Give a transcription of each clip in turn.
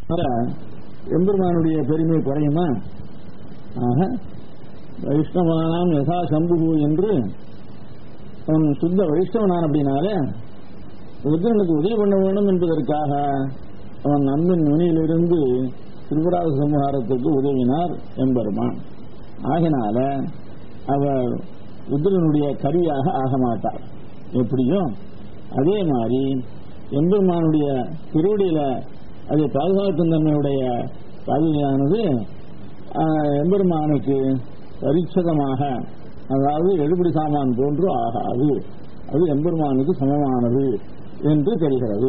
எம்பெருமானுடைய பெருமை குறையுமா ஆக வைஷ்ணவனாம் யசா சம்புகு என்று அவன் சுத்த வைஷ்ணவனான் அப்படின்னாலே ருத்ரனுக்கு உதவி பண்ண வேண்டும் என்பதற்காக அவன் அன்பின் நுனியிலிருந்து திருவராஜ சம்ஹாரத்துக்கு உதவினார் எம்பெருமான் ஆகினால அவர் ருத்ரனுடைய கருவியாக ஆக மாட்டார் எப்படியோ அதே மாதிரி எம்பெருமானுடைய திருவடியில அது பாதுகாக்கும் தன்மையுடைய பாதுகையானது எம்பெருமானுக்கு பரிச்சதமாக அதாவது எழுபடி சாமான் போன்று ஆகாது அது எம்பெருமானுக்கு சமமானது என்று தெரிகிறது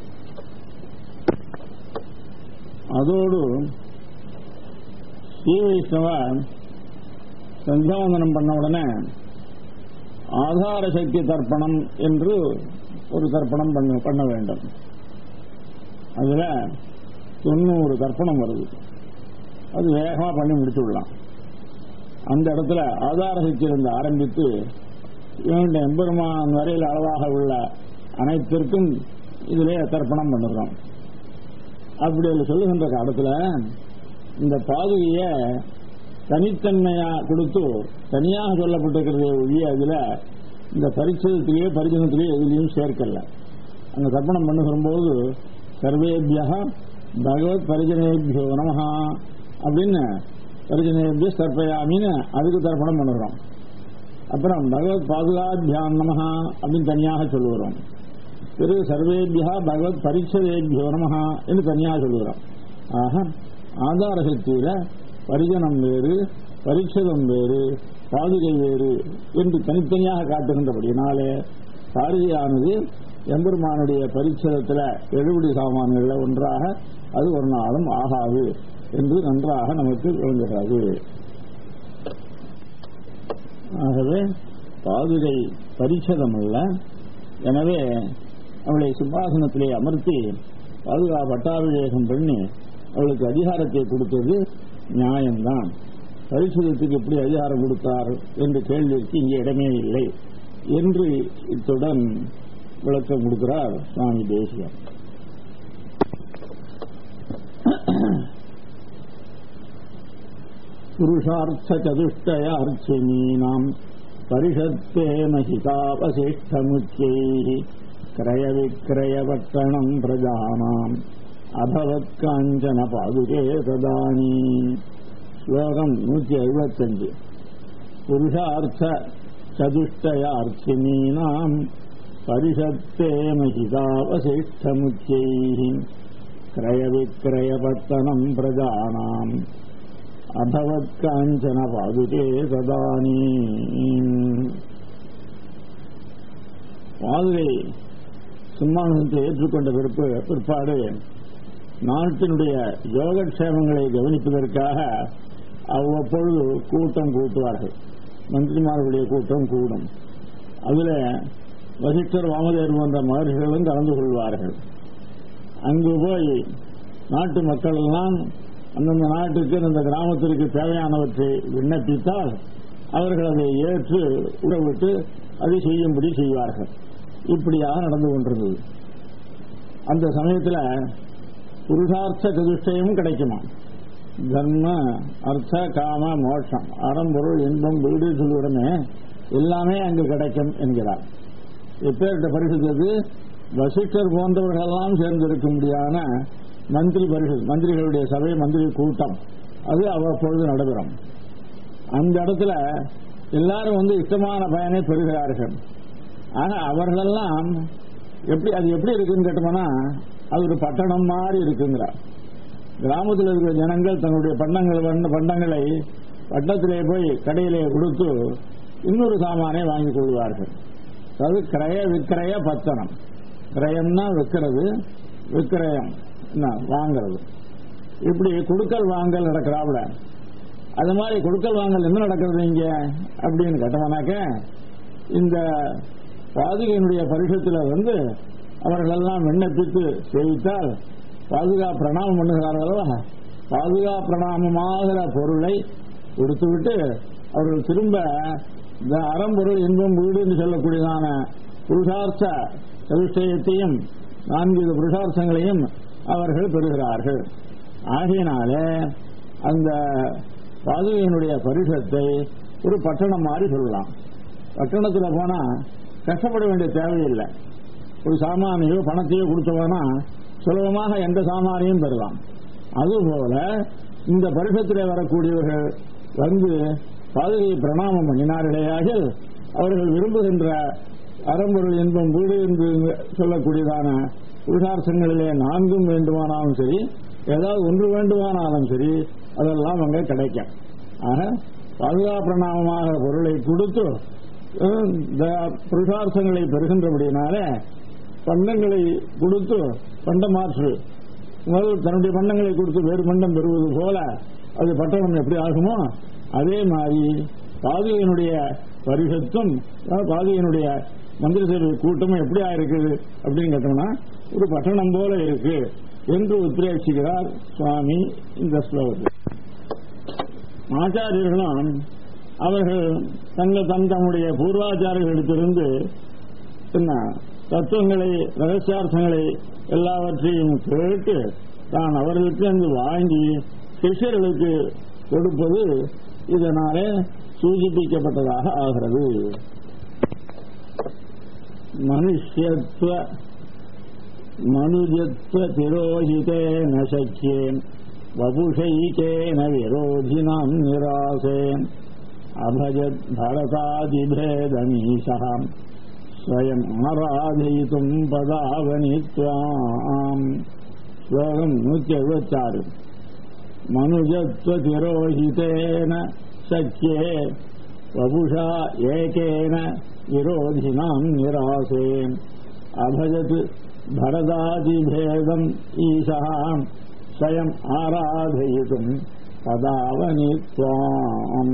அதோடு ஸ்ரீ வைஷ்ணவ சந்தியாவந்தனம் பண்ண உடனே ஆதார சக்தி தர்ப்பணம் என்று ஒரு தர்ப்பணம் பண்ண பண்ண வேண்டும் அதுல தொண்ணூறு தர்ப்பணம் வருது அது வேகமா பண்ணி முடிச்சு விடலாம் அந்த இடத்துல ஆதார சக்தியிலிருந்து ஆரம்பித்து இவனுடைய எம்பெருமான் வரையில் அளவாக உள்ள அனைத்திற்கும் இதிலே தர்ப்பணம் பண்ணுறோம் அப்படி அதில் சொல்லுகின்ற காலத்துல இந்த பாதுகைய தனித்தன்மையா கொடுத்து தனியாக சொல்லப்பட்டிருக்கிறதே ஒழிய அதுல இந்த பரிச்சயத்திலேயே பரிஜனத்திலேயே எதுலையும் சேர்க்கல அங்க தர்ப்பணம் பண்ணுகிற போது சர்வேபியா பகவத் பரிஜனேபியோ நமஹா அப்படின்னு பரிஜனேபிய தர்ப்பயாமின்னு அதுக்கு தர்ப்பணம் பண்ணுகிறோம் அப்புறம் பகவத் பாதுகாபியான் நமஹா அப்படின்னு தனியாக சொல்லுகிறோம் பிறகு சர்வேபியா பகவத் பரிச்சதேபியோ நமஹா என்று தனியாக சொல்லுகிறோம் ஆக ஆதார சக்தியில பரிஜனம் வேறு பரிச்சதம் வேறு பாதுகை வேறு என்று தனித்தனியாக காட்டுகின்றபடினாலே பாரதியானது எம்பெருமானுடைய பரிச்சதத்தில் எழுபடி சாமான்கள்ல ஒன்றாக அது ஒரு நாளும் ஆகாது என்று நன்றாக நமக்கு விளங்குகிறது ஆகவே பாதுகை பரிச்சதம் அல்ல எனவே அவளை சிம்மாசனத்திலே அமர்த்தி பாதுகா பட்டாபிஷேகம் பண்ணி அவளுக்கு அதிகாரத்தை கொடுத்தது நியாயம்தான் பரிசுதத்துக்கு எப்படி அதிகாரம் கொடுத்தார் என்ற கேள்விக்கு இங்கே இடமே இல்லை என்று இத்துடன் விளக்கம் கொடுக்கிறார் சுவாமி தேசியம் புருஷார்த்த சதுஷ்டய அர்ச்சினீனாம் பரிஷத்தே மகிதாவசிஷ்டமுச்சை கிரய விக்கிரயவட்டணம் பிரஜானாம் அபவத் காஞ்சன பாதுகே ததானி ஸ்லோகம் நூற்றி எழுபத்தஞ்சு புருஷார்த்த சதுஷ்டயார்த்தினீனாம் பரிஷத்தே மகிதாவசிஷ்டமுச்சை கிரய விக்கிரயபத்தனம் பிரஜானாம் அபவத் காஞ்சன பாதுகே ததானி பாதுகை சிம்மாசனத்தை ஏற்றுக்கொண்ட பிறப்பு பிற்பாடு நாட்டினுடைய யோகக்ஷேமங்களை கவனிப்பதற்காக அவ்வப்பொழுது கூட்டம் கூட்டுவார்கள் மந்திரிமார்களுடைய கூட்டம் கூடும் அதுல வசிஷ்டர் வாமதேவர் போன்ற மகர்ஷிகளும் கலந்து கொள்வார்கள் அங்கு போய் நாட்டு மக்கள் எல்லாம் அந்தந்த நாட்டுக்கு அந்த கிராமத்திற்கு தேவையானவற்றை விண்ணப்பித்தால் அவர்கள் அதை ஏற்று உறவிட்டு அதை செய்யும்படி செய்வார்கள் இப்படியாக நடந்து கொண்டிருந்தது அந்த சமயத்தில் புருஷார்த்த சதுஷ்டயமும் கிடைக்குமா தர்ம அர்த்த காம மோட்சம் அறம்பொருள் இன்பம் வீடு சொல்லுடனே எல்லாமே அங்கு கிடைக்கும் என்கிறார் எப்பேற்பட்ட பரிசுத்தது வசிஷ்டர் போன்றவர்களெல்லாம் சேர்ந்திருக்கும்படியான மந்திரி பரிசு மந்திரிகளுடைய சபை மந்திரி கூட்டம் அது அவ்வப்பொழுது நடைபெறும் அந்த இடத்துல எல்லாரும் வந்து இஷ்டமான பயனை பெறுகிறார்கள் ஆக அவர்களெல்லாம் எப்படி அது எப்படி இருக்குன்னு கேட்டோம்னா அது ஒரு பட்டணம் மாதிரி இருக்குங்கிறார் கிராமத்தில் இருக்கிற ஜனங்கள் தன்னுடைய பண்டங்கள் பண்டங்களை பட்டத்திலே போய் கடையிலே கொடுத்து இன்னொரு சாமானை வாங்கிக் கொள்வார்கள் அது கிரய விக்கிரய பத்தனம் கிரயம்னா விற்கிறது விக்கிரயம் வாங்கிறது இப்படி கொடுக்கல் வாங்கல் நடக்கிறாப்புல அது மாதிரி கொடுக்கல் வாங்கல் என்ன நடக்கிறது இங்க அப்படின்னு கேட்டோம்னாக்க இந்த பாதுகையினுடைய பரிசத்தில் வந்து அவர்கள் எல்லாம் விண்ணப்பித்து சேவித்தால் பாதுகா பிரணாமம் பண்ணுகிறார்களோ பாதுகா பிரணாமமாகிற பொருளை கொடுத்துவிட்டு அவர்கள் திரும்ப இந்த அறம்பொருள் இன்பம் வீடு என்று சொல்லக்கூடியதான புருஷார்த்த சதுஷ்டயத்தையும் நான்கு புருஷார்த்தங்களையும் அவர்கள் பெறுகிறார்கள் ஆகையினால அந்த பாதுகையினுடைய பரிசத்தை ஒரு பட்டணம் மாதிரி சொல்லலாம் பட்டணத்தில் போனா கஷ்டப்பட வேண்டிய தேவையில்லை ஒரு சாமானியோ பணத்தையோ கொடுத்தவனா சுலபமாக எந்த சாமானியும் பெறலாம் அதுபோல இந்த பரிசத்தில் வரக்கூடியவர்கள் வந்து பாதுகையை பிரணாமம் பண்ணினார்களேயாக அவர்கள் விரும்புகின்ற அறம்பொருள் இன்பம் வீடு என்று சொல்லக்கூடியதான புருஷார்த்தங்களிலே நான்கும் வேண்டுமானாலும் சரி ஏதாவது ஒன்று வேண்டுமானாலும் சரி அதெல்லாம் அங்கே கிடைக்கும் ஆக பாதுகா பிரணாமமாக பொருளை கொடுத்து இந்த புருஷார்த்தங்களை பெறுகின்றபடினாலே பண்டங்களை கொடுத்து பண்ட மாற்று முதல் தன்னுடைய பண்டங்களை கொடுத்து வேறு பண்டம் பெறுவது போல அது பட்டணம் எப்படி ஆகுமோ அதே மாதிரி பாதுகையினுடைய பரிசத்தும் பாதுகையினுடைய மந்திர சேவை கூட்டமும் எப்படி ஆயிருக்குது அப்படின்னு கேட்டோம்னா ஒரு பட்டணம் போல இருக்கு என்று உத்ரேசிக்கிறார் சுவாமி இந்த ஸ்லோகத்தில் ஆச்சாரியர்களும் அவர்கள் தங்கள் தன் தம்முடைய பூர்வாச்சாரியர்களிடத்திலிருந்து என்ன தத்துவங்களை ரகசியார்த்தங்களை எல்லாவற்றையும் கேட்டு தான் அவர்களுக்கு அங்கு வாங்கி சிஷ்யர்களுக்கு கொடுப்பது இதனாலே சூச்சிப்பிக்கப்பட்டதாக ஆகிறது மனுஷத்துவ மனுஜத்துவ திரோஹிதேன சக்கியேன் வபுஷைகேன விரோதினாம் நிராசேன் அபஜத் பரதாதிபேதமீஷாம் ஸ்வயம் ஆராதயித்தும் பதாவனி துவாம் ஸ்லோகம் நூத்தி எழுபத்தாறு மனுஜத்வ திரோஹிதேன சக்கியே வபுஷா ஏகேன விரோதினாம் நிராசேன் அபஜத் பரதாதிபேதம் ஈஷாம் ஸ்வயம் ஆராதயித்தும் பதாவனி துவாம்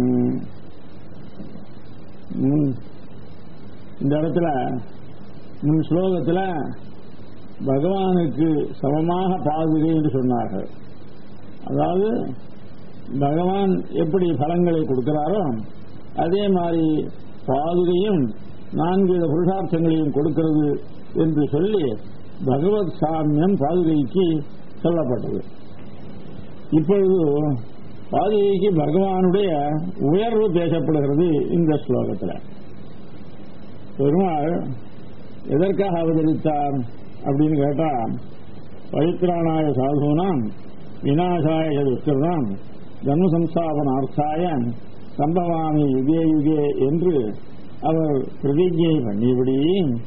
இந்த இடத்துல முன் ஸ்லோகத்தில் பகவானுக்கு சமமாக பாதுகை என்று சொன்னார்கள் அதாவது பகவான் எப்படி பலங்களை கொடுக்கிறாரோ அதே மாதிரி பாதுகையும் நான்கு புருஷார்த்தங்களையும் கொடுக்கிறது என்று சொல்லி பகவத் சாமியம் பாதுகைக்கு சொல்லப்பட்டது இப்பொழுது பாதுகைக்கு பகவானுடைய உயர்வு பேசப்படுகிறது இந்த ஸ்லோகத்தில் பெருமாள் எதற்காக அவதரித்தார் அப்படின்னு கேட்டா பவித்ராணாய சாதுனாம் விநாசாய துஷ்கிருதாம் ஜன்ம சம்ஸ்தாபனார்த்தாய சம்பவாமி யுகே யுகே என்று அவர் பிரதிஜை பண்ணியபடி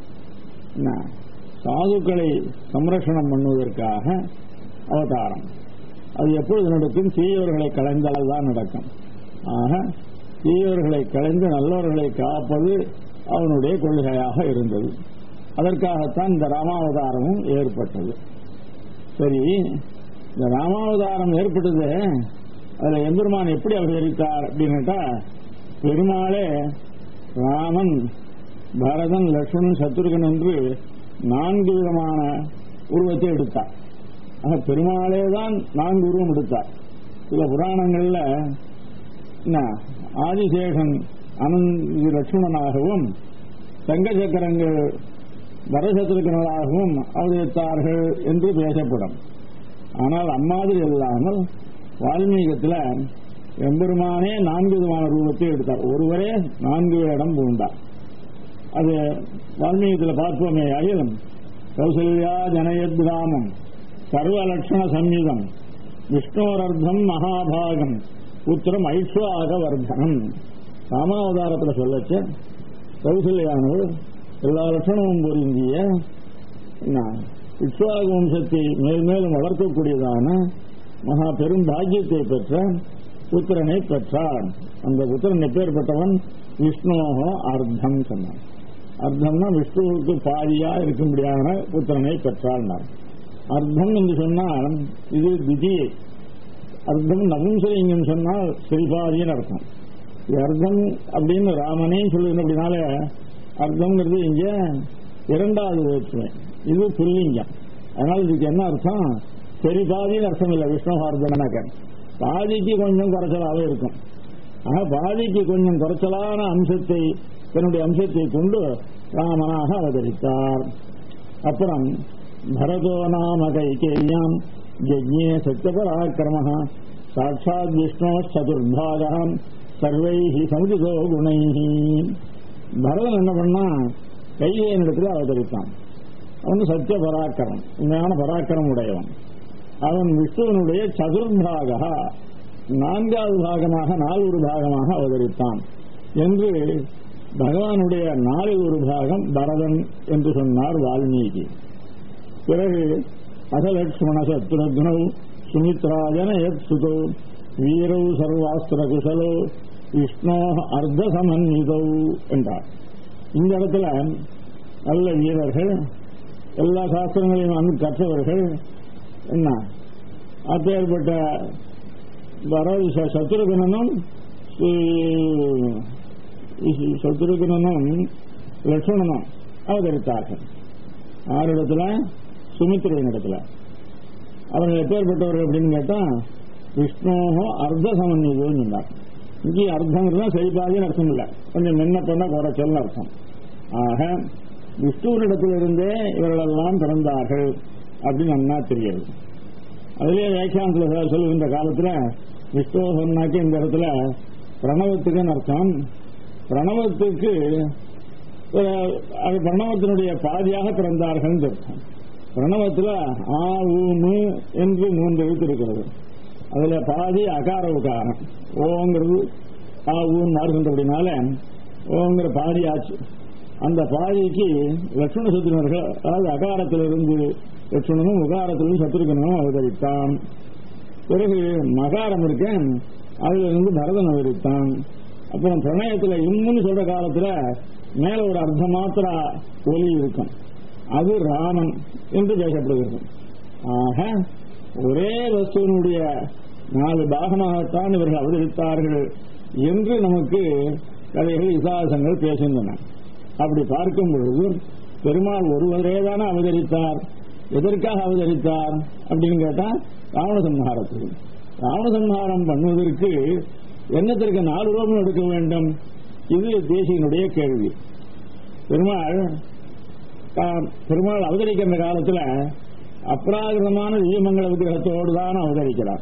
சாதுக்களை சம்ரஷணம் பண்ணுவதற்காக அவதாரம் அது எப்பொழுது நடக்கும் தீயவர்களை களைந்தால் தான் நடக்கும் ஆக தீயவர்களை களைந்து நல்லவர்களை காப்பது அவனுடைய கொள்கையாக இருந்தது அதற்காகத்தான் இந்த ராமாவதாரமும் ஏற்பட்டது சரி இந்த ராமாவதாரம் ஏற்பட்டது அதுல எம்பெருமான் எப்படி அவதரித்தார் அப்படின்னுட்டா பெருமாளே ராமன் பரதன் லட்சுமணன் சத்ருகன் என்று நான்கு விதமான உருவத்தை எடுத்தார் ஆக பெருமாளே தான் நான்கு உருவம் எடுத்தார் சில புராணங்கள்ல ஆதிசேஷன் அனந்தி லட்சுமணனாகவும் தங்க சக்கரங்கள் வரசத்திருக்கர்களாகவும் அவதரித்தார்கள் என்று பேசப்படும் ஆனால் அம்மாதிரி இல்லாமல் வால்மீகத்தில் எம்பெருமானே நான்கு விதமான ரூபத்தை எடுத்தார் ஒருவரே நான்கு இடம் பூண்டார் அது வால்மீகத்தில் பார்ப்போமே அகிலம் கௌசல்யா ஜனயத் கிராமம் சர்வலட்சண சம்யுதம் விஷ்ணோரர்த்தம் மகாபாகம் புத்திரம் ஐஸ்வாக வர்தனம் ராமாவதாரத்தில் சொல்லச்ச கௌசல்யானவர் எல்லா லட்சணமும் பொருந்திய விஸ்வாக வம்சத்தை மேல் மேலும் வளர்க்கக்கூடியதான மகா பெரும் பாக்கியத்தை பெற்ற புத்திரனை பெற்றார் அந்த புத்திரன் எப்பேற்பட்டவன் விஷ்ணுவோ அர்த்தம் சொன்னான் அர்த்தம்னா விஷ்ணுவுக்கு பாதியா இருக்கும்படியான புத்திரனை பெற்றார் அர்த்தம் என்று சொன்னால் இது திதியை அர்த்தம் நபும்சலிங்கம் சொன்னால் சிறிபாதின்னு அர்த்தம் இது அர்த்தம் அப்படின்னு ராமனே சொல்லுங்க அப்படின்னால அர்த்தம்ங்கிறது இங்க இரண்டாவது வேற்றுமை இது புல்லிங்கம் அதனால இதுக்கு என்ன அர்த்தம் சரி பாதின்னு அர்த்தம் இல்லை விஷ்ணுவார்த்தனாக்க பாதிக்கு கொஞ்சம் குறைச்சலாகவே இருக்கும் ஆக பாதிக்கு கொஞ்சம் குறைச்சலான அம்சத்தை தன்னுடைய அம்சத்தை கொண்டு ராமனாக அவதரித்தார் அப்புறம் பரதோ நாம கைகேயாம் யஜ்ஞே சத்யபராக்கிரம சாட்சாத் விஷ்ணோ சதுர்பாகம் சர்வைஹி சமுதிதோ குணைஹி பரதன் என்ன பண்ணா கைகேயன் இடத்துல அவதரித்தான் அவன் சத்திய பராக்கிரமம் உண்மையான பராக்கிரமம் உடையவன் அவன் விஷ்ணுவனுடைய சதுர்பாக நான்காவது பாகமாக நாலொரு பாகமாக அவதரித்தான் என்று பகவானுடைய நாளில் ஒரு பாகம் பரதன் என்று சொன்னார் வால்மீகி பிறகு அசலட்சுமண சத்ருக்னௌ சுமித்ராஜன யத் சுதோ வீரௌ சர்வாஸ்திர குசலோ விஷ்ணோ அர்த்த சமன்விதௌ என்றார் இந்த இடத்துல நல்ல வீரர்கள் எல்லா சாஸ்திரங்களையும் நன்கு கற்றவர்கள் என்ன அப்பேற்பட்ட வரவு சத்ருகனனும் சத்ருகனனும் லட்சுமணனும் அவதரித்தார்கள் ஆரிடத்துல சுமித்திரையின் இடத்துல அவர்கள் எப்பேற்பட்டவர்கள் அப்படின்னு கேட்டா விஷ்ணோகோ அர்த்த சமன்விதம் சொன்னார் இங்கே அர்த்தங்கிறது செய்பாதின்னு அர்த்தம் இல்லை கொஞ்சம் முன்ன பண்ண குறைச்சல்னு அர்த்தம் ஆக விஷ்ணுவனிடத்திலிருந்தே இவர்களெல்லாம் பிறந்தார்கள் அப்படின்னு நன்னா தெரியுது அதுலேயே வியாக்கியானத்தில் சொல்லுகின்ற காலத்துல விஷ்ணு சொன்னாக்க இந்த இடத்துல பிரணவத்துக்குன்னு அர்த்தம் பிரணவத்துக்கு அது பிரணவத்தினுடைய பாதியாக பிறந்தார்கள் அர்த்தம் பிரணவத்துல ஆ ஊமு என்று மூன்று எழுத்து இருக்கிறது அதுல பாதி அகார உகாரம் ஓங்கிறது ஆ ஊன் மாறுகின்றபடினால ஓங்கிற பாதி ஆச்சு அந்த பாதிக்கு லட்சுமண சத்துருவர்கள் அதாவது அகாரத்திலிருந்து லட்சுமணனும் உகாரத்திலிருந்து சத்துருக்கனும் அவதரித்தான் பிறகு மகாரம் இருக்கேன் அதுல இருந்து பரதன் அவதரித்தான் அப்புறம் பிரணயத்துல இம்முன்னு சொல்ற காலத்துல மேல ஒரு அர்த்த மாத்திரா ஒலி இருக்கும் அது ராமன் என்று பேசப்படுகிறது ஆக ஒரே வஸ்துவனுடைய நாலு பாகமாகத்தான் இவர்கள் அவதரித்தார்கள் என்று நமக்கு கதைகள் இசாசங்கள் பேசுகின்றன அப்படி பார்க்கும் பொழுது பெருமாள் ஒருவரே தானே அவதரித்தார் எதற்காக அவதரித்தார் அப்படின்னு கேட்டா ராவண சம்ஹாரத்துக்கு ராவண சம்ஹாரம் பண்ணுவதற்கு என்னத்திற்கு நாலு ரூபம் எடுக்க வேண்டும் இது தேசியனுடைய கேள்வி பெருமாள் பெருமாள் அவதரிக்கின்ற காலத்துல அப்ராகிருதமான திவ்யமங்கல விக்கிரகத்தோடு தான் அவதரிக்கிறார்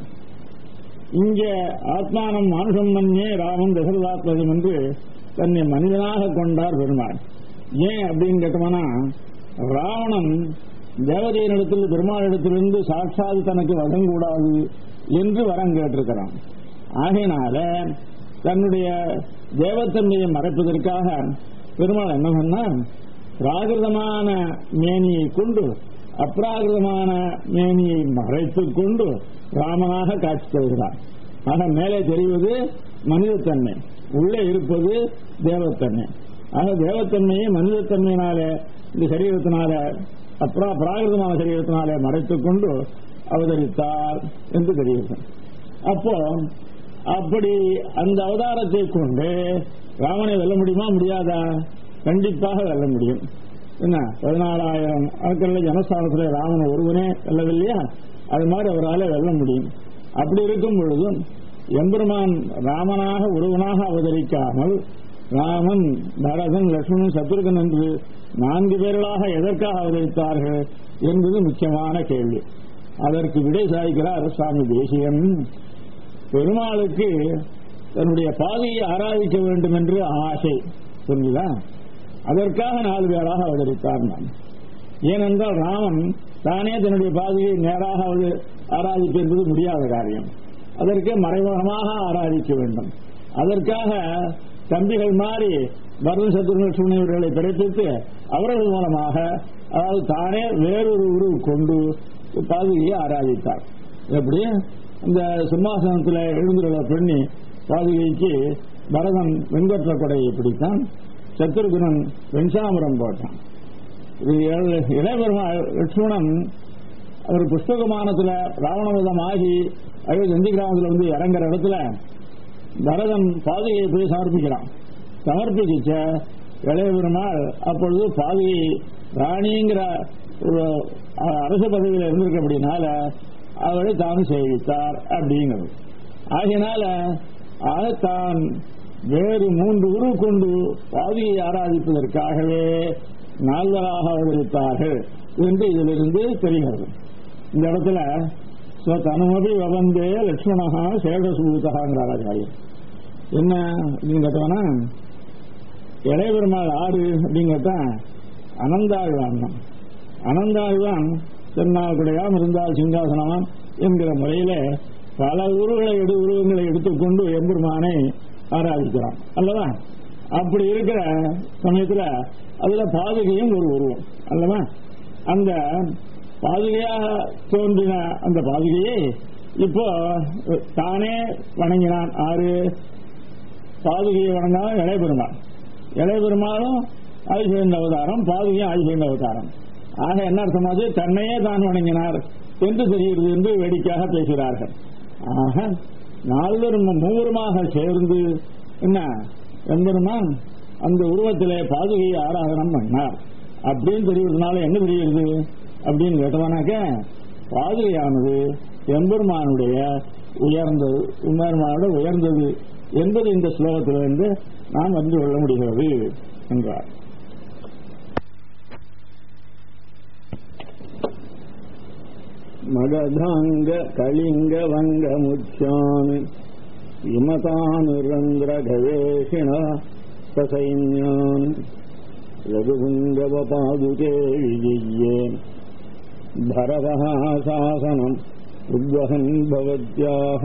இங்க ஆத்மானம் மானுஷம் மன்னே ராமன் தசரதாத்மதம் என்று தன்னை மனிதனாக கொண்டார் பெருமாள் ஏன் அப்படின்னு கேட்டோம்னா ராவணன் தேவதையனிடத்தில் பெருமாளிடத்திலிருந்து சாட்சாத் தனக்கு வரம் கூடாது என்று வரம் கேட்டிருக்கிறான் ஆகையினால தன்னுடைய தேவத்தன்மையை மறைப்பதற்காக பெருமாள் என்ன பண்ணார் பிராகிருதமான மேனியை கொண்டு அப்ராகிருதமான மேனியை மறைத்துக் கொண்டு ராமனாக காட்சி தருகிறார் ஆக மேலே தெரிவது மனிதத்தன்மை உள்ளே இருப்பது தேவத்தன்மை ஆக தேவத்தன்மையை மனிதத்தன்மையினால இந்த சரீரத்தினால அப்புறா பிராகிருதமான சரீரத்தினாலே மறைத்துக் கொண்டு அவதரித்தார் என்று தெரிகிறது அப்போ அப்படி அந்த அவதாரத்தை கொண்டு ராமனை வெல்ல முடியுமா முடியாதா கண்டிப்பாக வெல்ல முடியும் என்ன பதினாலாயிரம் ஆட்கள் ஜனஸ்தானத்தில் ராமன் ஒருவனே வெல்லவில்லையா அது மாதிரி அவரால் வெல்ல முடியும் அப்படி இருக்கும் பொழுதும் எம்பெருமான் ராமனாக ஒருவனாக அவதரிக்காமல் ராமன் பரதன் லட்சுமணன் சத்ருகன் என்று நான்கு பேர்களாக எதற்காக அவதரித்தார்கள் என்பது முக்கியமான கேள்வி அதற்கு விடை சாய்க்கிறார் சுவாமி தேசியன் பெருமாளுக்கு தன்னுடைய பாதையை ஆராதிக்க வேண்டும் என்று ஆசை புரிஞ்சுதா அதற்காக நாலு பேராக அவதரித்தார் நான் ஏனென்றால் ராமன் தானே தன்னுடைய பாதையை நேராக ஆராதிப்பு என்பது முடியாத காரியம் அதற்கு மறைமுகமாக ஆராதிக்க வேண்டும் அதற்காக தம்பிகள் மாறி பரத சத்ருன சூழ்நிலைகளை பிறப்பித்து அவர்கள் மூலமாக அதாவது தானே வேறொரு உருவு கொண்டு பாதுகையை ஆராதித்தார் எப்படி இந்த சிம்மாசனத்தில் எழுந்துள்ள பெண்ணி பாதுகைக்கு பரதன் வெண்கொற்ற கொடையை பிடித்தான் சத்ருகுணன் வெண்சாமரம் போட்டான் இளையபெருமா லட்சுமணன் அவர் புஷ்பகமானத்துல ராவணவதம் ஆகி அழகு நந்தி கிராமத்தில் வந்து இறங்குற இடத்துல பரதன் பாதுகையை போய் சமர்ப்பிக்கிறான் சமர்ப்பிச்ச இளைய பெருமாள் அப்பொழுது பாதுகை ராணிங்கிற ஒரு அரசு பதவியில் இருந்திருக்க அப்படின்னால அவரை தான் சேவித்தார் அப்படிங்கிறது ஆகையினால தான் வேறு மூன்று உரு கொண்டு பாதியை ஆராதிப்பதற்காகவே நால்வராக அவதரித்தார்கள் என்று இதிலிருந்து தெரிகிறது இந்த இடத்துல தனுமபி வவந்தே லட்சுமணா சேடசூதகாங்கிறார் ஆச்சாரியர் என்ன அப்படின்னு கேட்டவனா இளைய பெருமாள் ஆறு அப்படின்னு கேட்டா அனந்தாழ்வான் தான் அனந்தாழ்வான் திருநாவுக்குடையாம் இருந்தால் சிங்காசனமாம் என்கிற முறையில பல உருவங்களை எடு உருவங்களை எடுத்துக்கொண்டு எம்பெருமானை ஆராதிக்கிறான் அல்லவா அப்படி இருக்கிற சமயத்துல அதுல பாதுகையும் ஒரு உருவம் அல்லவா அந்த பாதுகையாக தோன்றின அந்த பாதுகையை இப்போ தானே வணங்கினான் ஆறு பாதுகையை வணங்கினாலும் இளைய பெருமாள் இளைய பெருமாளும் ஆதிசேந்த அவதாரம் பாதுகையும் ஆதிசேந்த அவதாரம் ஆக என்ன அர்த்தமாச்சு தன்னையே தான் வணங்கினார் என்று தெரிகிறது என்று வேடிக்கையாக பேசுகிறார்கள் ஆக நால்வரும் மூவருமாக சேர்ந்து என்ன எம்பெருமான் அந்த உருவத்திலே பாதுகையை ஆராதனம் பண்ணார் அப்படின்னு தெரிவதனால என்ன தெரியுது அப்படின்னு கேட்டவனாக்க பாதுகையானது எம்பெருமானுடைய உயர்ந்தது எம்பெருமானோட உயர்ந்தது என்பது இந்த ஸ்லோகத்திலிருந்து நாம் அறிந்து கொள்ள முடிகிறது என்றார் மகதாங்க கலிங்க வங்க முச்சாமி விமதானுரந்திர கவேஷிண சசைன்யான் ரகுபுங்கவ பாதுகே விஜயே பரதः சாசனம் உத்வகன் பவத்யாக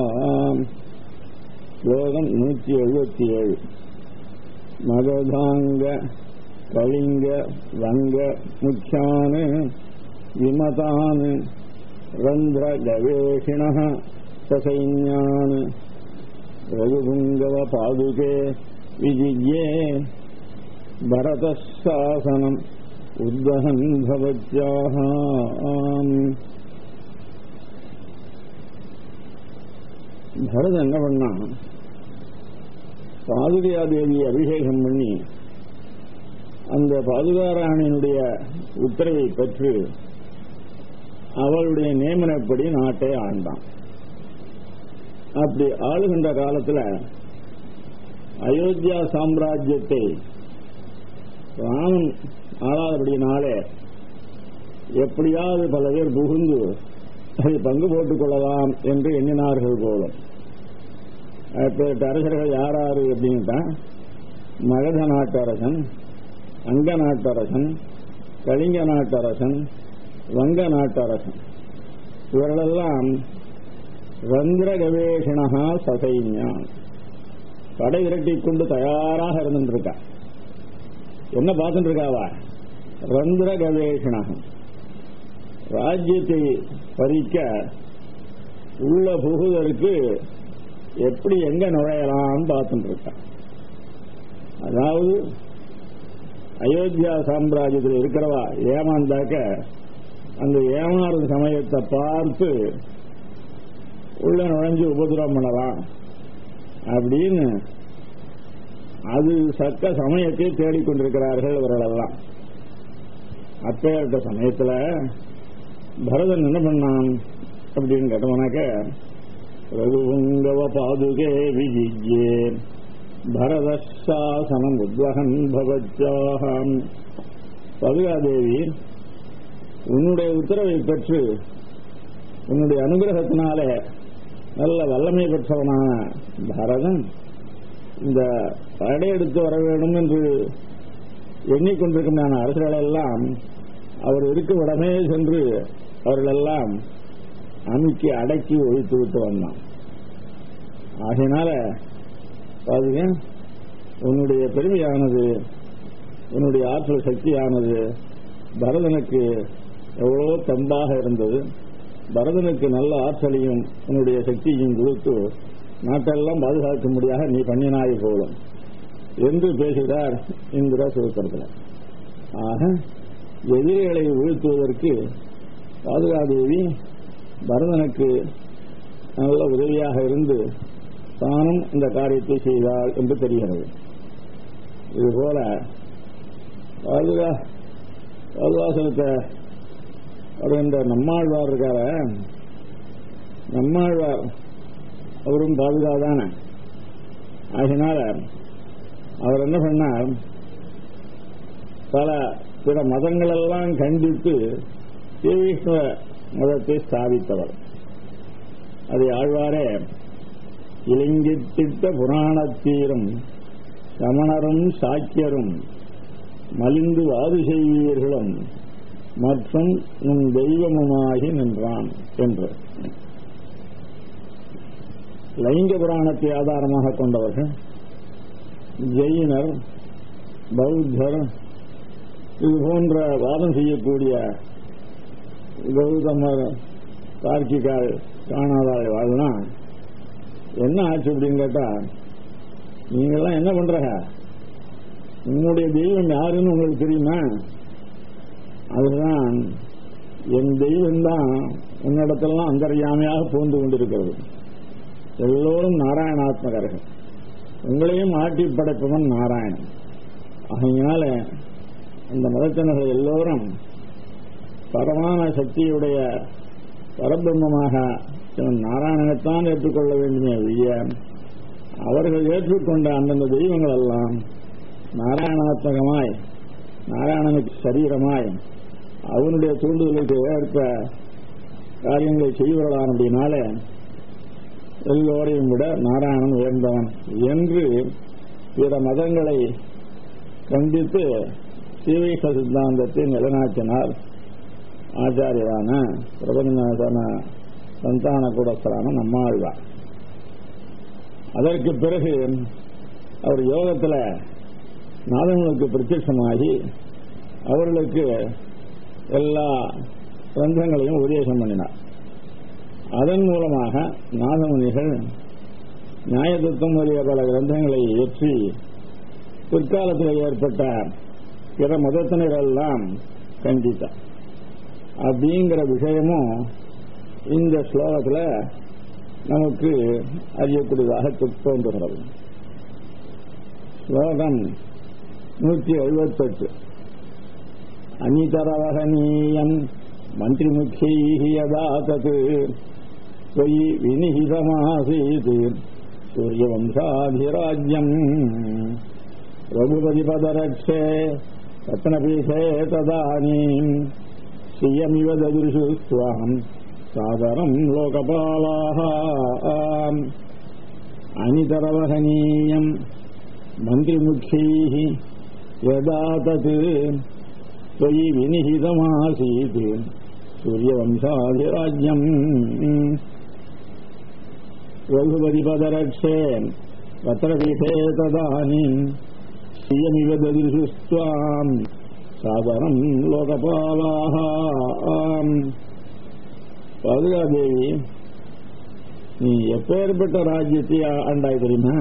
ஸ்லோகம் நூற்றி எழுபத்தி ஏழு மகதாங்க கலிங்க வங்க முச்சான் விமதான் ரந்திர கவேஷிண சசைன்யான் ரகுபுங்கவ பாதுகே விஜியே பரதசாசனம் உத்வகன் பவத்யாக பரதன் என்ன பண்ணான் பாதுகையா தேவியை அபிஷேகம் பண்ணி அந்த பாதுகாராணியினுடைய உத்தரவை பெற்று அவளுடைய நியமனப்படி நாட்டை ஆண்டான் அப்படி ஆளுகின்ற காலத்துல அயோத்தியா சாம்ராஜ்யத்தை ராமன் ஆளாதபடினாலே எப்படியாவது பல பேர் புகுந்து அதை பங்கு போட்டுக் கொள்ளலாம் என்று எண்ணினார்கள் போலும் அப்பேற்ற அரசர்கள் யார் யாரு அப்படின்ட்டா மகத நாட்டரசன் அங்க நாட்டரசன் கலிங்க நாட்டரசன் வங்க நாட்டரசன் இவர்களெல்லாம் ரந்திர கவேஷணா சசைன்யான் படை விரட்டிக் கொண்டு தயாராக இருந்துருக்கா என்ன பார்த்துட்டு இருக்காவா ரந்திர கவேஷணம் ராஜ்யத்தை பறிக்க உள்ள புகுதற்கு எப்படி எங்க நுழையலாம்னு பார்த்துட்டு இருக்கா அதாவது அயோத்தியா சாம்ராஜ்யத்தில் இருக்கிறவா ஏமாந்தாக்க அந்த ஏமாறும் சமயத்தை பார்த்து உள்ள நுழைஞ்சு உபதிரம் பண்ணலாம் அப்படின்னு அது சக்க சமயத்தை தேடிக்கொண்டிருக்கிறார்கள் இவர்களெல்லாம் அப்பேற்பட்ட சமயத்துல பரதன் என்ன பண்ணான் அப்படின்னு கேட்டவனாக்க ரகுபுங்கவ பாதுகே விஜியே பரதசாசனம் உத்வகன் பவத்யாகம் பதுகாதேவி உன்னுடைய உத்தரவை பெற்று உன்னுடைய அனுகிரகத்தினாலே நல்ல வல்லமை பெற்றவனான பரதன் இந்த படையெடுத்து வர வேண்டும் என்று எண்ணிக்கொண்டிருக்கின்ற அரசர்களெல்லாம் அவர் இருக்கும் இடமே சென்று அவர்களெல்லாம் அமுக்கி அடக்கி ஒழித்து விட்டு வந்தான் ஆகையினால பாருங்க உன்னுடைய பெருமையானது உன்னுடைய ஆற்றல் சக்தியானது பரதனுக்கு எவ்வளவோ தந்தாக இருந்தது பரதனுக்கு நல்ல ஆற்றலையும் உன்னுடைய சக்தியையும் கொடுத்து நாட்டெல்லாம் பாதுகாக்கும்படியாக நீ பண்ணினாய் போலும் என்று பேசுகிறார் இந்திர சுருக்கத்தில் ஆக எதிரிகளை வீழ்த்துவதற்கு பாதுகாதேவி பரதனுக்கு நல்ல உதவியாக இருந்து தானும் இந்த காரியத்தை செய்தாள் என்று தெரிகிறது இதுபோல பாதுகா பாதுகாசனத்தை வருகின்ற நம்மாழ்வார் இருக்கார நம்மாழ்வார் அவரும் பாதுகாதானே ஆகினால அவர் என்ன பண்ணார் பல பிற மதங்களெல்லாம் கண்டித்து ஸ்ரீவிஷ்ணு மதத்தை ஸ்தாபித்தவர் அதை ஆழ்வாரே இலங்கித்திட்ட புராணத்தீரும் சமணரும் சாக்கியரும் மலிந்து வாது செய்வீர்களும் மற்றும் உன் தெய்வமுமாகி நின்றான் என்று லைங்க புராணத்தை ஆதாரமாக கொண்டவர்கள் ஜெயினர் பௌத்தர் இது போன்ற வாதம் செய்யக்கூடிய கௌதமர் தார்க்கிகால் காணாதாள் வாழ்னா என்ன ஆச்சு அப்படின்னு கேட்டா நீங்கெல்லாம் என்ன பண்றீங்க உங்களுடைய தெய்வம் யாருன்னு உங்களுக்கு தெரியுமா அதுதான் என் தெய்வம் தான் உன்னிடத்தெல்லாம் அந்தர்யாமையாக புகுந்து கொண்டிருக்கிறது எல்லோரும் நாராயணாத்மகர்கள் உங்களையும் ஆட்டி படைப்பவன் நாராயணன் அதனால அந்த மதத்தினர்கள் எல்லோரும் பரமான சக்தியுடைய பரபிரம்மமாக இவன் நாராயணனைத்தான் ஏற்றுக்கொள்ள வேண்டுமே ஒழிய அவர்கள் ஏற்றுக்கொண்ட அந்தந்த தெய்வங்கள் எல்லாம் நாராயணாத்மகமாய் நாராயணனுக்கு சரீரமாய் அவனுடைய தூண்டுதலுக்கு ஏற்ப காரியங்களை செய்வர்களான் அப்படின்னால எல்லோரையும் விட நாராயணன் உயர்ந்தவன் என்று பிற மதங்களை கண்டித்து ஸ்ரீவைஷ்ண சித்தாந்தத்தை நிலைநாட்டினார் ஆச்சாரியரான பிரபஞ்சன சந்தான கூடஸ்தரான நம்மாழ்வார் அதற்கு பிறகு அவர் யோகத்தில் நாதங்களுக்கு பிரத்யட்சமாகி அவர்களுக்கு எல்லா கிரந்தங்களையும் உபதேசம் பண்ணினார் அதன் மூலமாக நாதமுனிகள் நியாயதத்துவம் முதலிய பல கிரந்தங்களை இயற்றி பிற்காலத்தில் ஏற்பட்ட பிற மதத்தினரெல்லாம் கண்டித்தார் அப்படிங்கிற விஷயமும் இந்த ஸ்லோகத்தில் நமக்கு அறியக்கூடியதாக தோன்றுகிறது ஸ்லோகம் நூற்றி எழுபத்தெட்டு அனிதரவகனீயம் மந்திரிமுக்கியை யதா தத் त्वयि विनिहितमासीत् सूर्यवंशाधिराज्यम् रघुपतिपदरक्षे रत्नपीठे तदानीम् श्रियमिव ददृशु स्वाहम् सादरम् लोकपालाः अनितरवहनीयम् मन्त्रिमुख्यैः यदा तत् त्वयि विनिहितमासीत् सूर्यवंशाधिराज्यम् रघुपतिपदरक्षे पत्रपीठे तदानीम् श्रियमिव ददृशुस्त्वाम् सादरम् लोकपालाः பாதுகாதேவி நீ எப்பேற்பட்ட ராஜ்யத்தை ஆண்டாய் தெரியுமா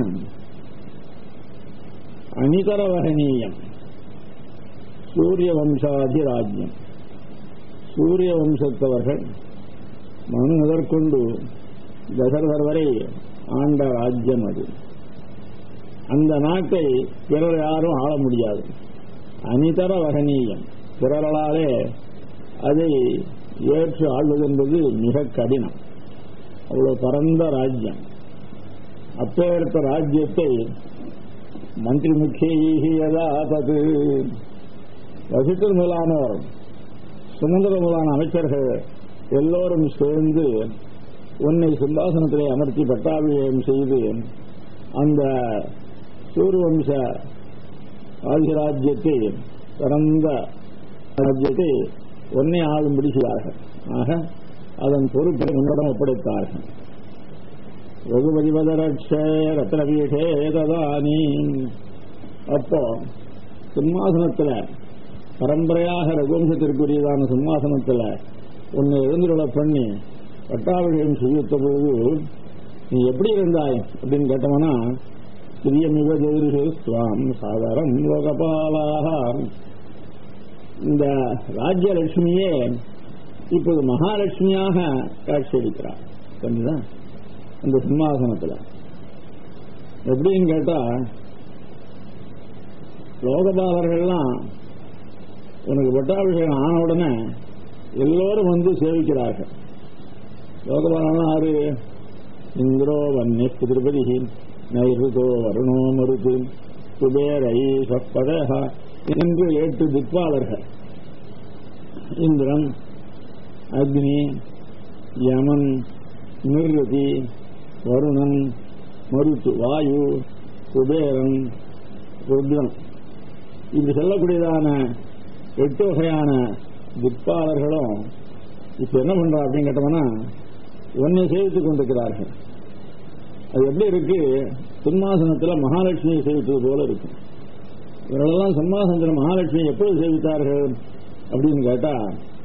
அனிதர வகனீயம் சூரிய வம்சாதி ராஜ்யம் சூரிய வம்சத்தவர்கள் மனு முதற்கொண்டு தசரதர் வரை ஆண்ட ராஜ்யம் அது அந்த நாட்டை பிறர் யாரும் ஆள முடியாது அனிதர வகனீயம் பிறர்களாலே அதை ஏற்று ஆள்வது என்பது மிக கடினம் அவ்வளவு பரந்த ராஜ்யம் அப்பேற்பட்ட ராஜ்யத்தை மந்திரி முக்கியதா தது வசித்தர் முதலானோர் சுமந்திர முதலான அமைச்சர்கள் எல்லோரும் சேர்ந்து உன்னை சிம்பாசனத்திலே அமர்த்தி பட்டாபிஷேகம் செய்து அந்த சூரியவம்ச ஆதிராஜ்யத்தை பிறந்த ராஜ்யத்தை ஒன்னே ஆளும்படி செய்தார்கள் ஆக அதன் பொறுப்பை உன்னிடம் ஒப்படைத்தார்கள் ரகுபதிபதரட்சே ரத்னபீஷே ததானி அப்போ சிம்மாசனத்தில் பரம்பரையாக ரகுவம்சத்திற்குரியதான சிம்மாசனத்தில் உன்னை எழுந்துள்ள பண்ணி பட்டாபிஷேகம் செய்வித்த போது நீ எப்படி இருந்தாய் அப்படின்னு கேட்டவனா பிரியமிக ஜெயிரு சுவாம் சாதாரம் லோகபாலாக இந்த ராஜ்யலட்சுமியே இப்போது மகாலட்சுமியாக காட்சியளிக்கிறார் புரிஞ்சுதான் இந்த சிம்மாசனத்தில் எப்படின்னு கேட்டா லோகபாலர்கள்லாம் உனக்கு பட்டாபிஷேகம் ஆன உடனே எல்லோரும் வந்து சேவிக்கிறார்கள் லோகபாலன் ஆறு இந்திரோ வன்னிய திருப்பதி நைருதோ வருணோ மருது குபேரை சப்பதா என்று எட்டு திக்பாலர்கள் இந்திரன் அக்னி யமன் நிர்கதி வருணன் மருத்து வாயு குபேரன் ருத்ரன் இப்படி சொல்லக்கூடியதான எட்டு வகையான திக்பாலர்களும் இப்ப என்ன பண்றா அப்படின்னு கேட்டோம்னா ஒன்னை சேவித்துக் கொண்டிருக்கிறார்கள் அது எப்படி இருக்கு சிம்மாசனத்துல மகாலட்சுமியை சேவித்தது போல இருக்கு இவர்களெல்லாம் சிம்மாசனத்தில் மகாலட்சுமி எப்போது சேவித்தார்கள் அப்படின்னு கேட்டா